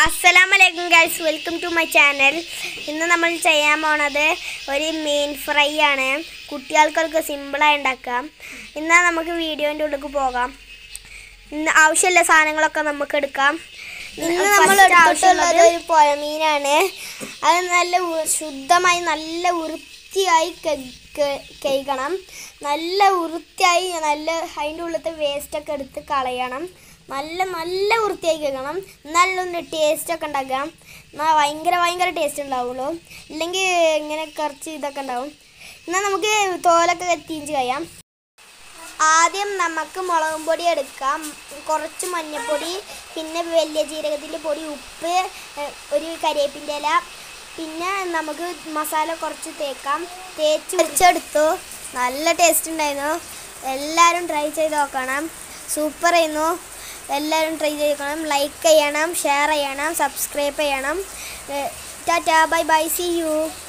അസ്സലാമലൈക്കും guys welcome to my channel ഇന്ന് നമ്മൾ ചെയ്യാൻ പോണത് ഒരു മീൻ ഫ്രൈ ആണ് കുട്ടികൾക്കൊക്കെ സിമ്പിളായി ഉണ്ടാക്കാം ഇന്ന് നമുക്ക് വീഡിയോൻ്റെ ഉള്ളിലേക്ക് പോകാം ഇന്ന് ആവശ്യമുള്ള സാധനങ്ങളൊക്കെ നമുക്ക് എടുക്കാം ഇന്ന് നമ്മൾ എടുത്തിട്ടുള്ളത് ഒരു പുഴ മീനാണ് അത് നല്ല ഉ- ശുദ്ധമായി നല്ല വൃത്തിയായി കഴിക്കണം നല്ല വൃത്തിയായി നല്ല അതിൻ്റെ ഉള്ളിലത്തെ വേസ്റ്റൊക്കെ എടുത്ത് കളയണം നല്ല നല്ല വൃത്തിയായി കഴിക്കണം എന്നാലൊന്ന് ടേസ്റ്റ് ഒക്കെ ഉണ്ടാക്കാം എന്നാൽ ഭയങ്കര ഭയങ്കര ടേസ്റ്റ് ഉണ്ടാവുള്ളൂ ഇല്ലെങ്കിൽ ഇങ്ങനെ കുറച്ച് ഇതൊക്കെ ഉണ്ടാവും എന്നാൽ നമുക്ക് തോലൊക്കെ എത്തിച്ച് കഴിയാം ആദ്യം നമുക്ക് മുളകും പൊടി എടുക്കാം കുറച്ച് മഞ്ഞൾപ്പൊടി പിന്നെ വലിയ ജീരകത്തിൻ്റെ പൊടി ഉപ്പ് ഏഹ്, ഒരു കരിവേപ്പിൻ്റെ ഇല പിന്നെ നമുക്ക് മസാല കുറച്ച് തേക്കാം തേച്ച് വെച്ചെടുത്തു നല്ല ടേസ്റ്റ് ഉണ്ടായിരുന്നു എല്ലാവരും ട്രൈ ചെയ്ത് നോക്കണം സൂപ്പർ ആയിരുന്നു എല്ലാവരും ട്രൈ ചെയ്ത് നോക്കണം ലൈക്ക് ചെയ്യണം ഷെയർ ചെയ്യണം സബ്സ്ക്രൈബ് ചെയ്യണം tata bye bye see U